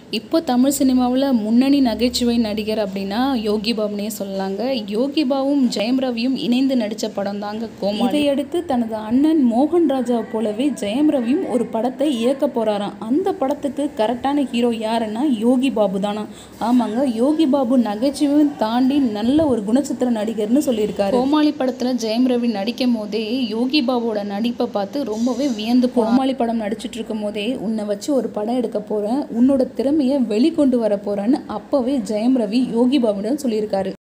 இப்போ தமிழ் சினிமாவில் முன்னணி நகைச்சுவை நடிகர் அப்படின்னா யோகி பாபுனே சொல்லலாங்க யோகி பாபுவும் ஜெயம் ரவியும் இணைந்து நடித்த படம் தாங்க கோமாளி இதையடுத்து தனது அண்ணன் மோகன் ராஜா போலவே ஜெயம் ரவியும் ஒரு படத்தை இயக்க போறாராம் அந்த படத்துக்கு கரெக்டான ஹீரோ யாருன்னா யோகி பாபு தானா ஆமாங்க யோகி பாபு நகைச்சுவையும் தாண்டி நல்ல ஒரு குணச்சித்திர நடிகர்னு சொல்லியிருக்காரு கோமாளி படத்தில் ஜெயம் ரவி நடிக்கும் போதே யோகி பாபுவோட நடிப்பை பார்த்து ரொம்பவே வியந்து கோமாளி படம் நடிச்சிட்டு இருக்கும் போதே உன்னை வச்சு ஒரு படம் எடுக்க போறேன் உன்னோட திறமையை வெளிக்கொண்டு வர போறேன்னு அப்பவே ஜெயம் ரவி யோகி பாபுடன் சொல்லியிருக்காரு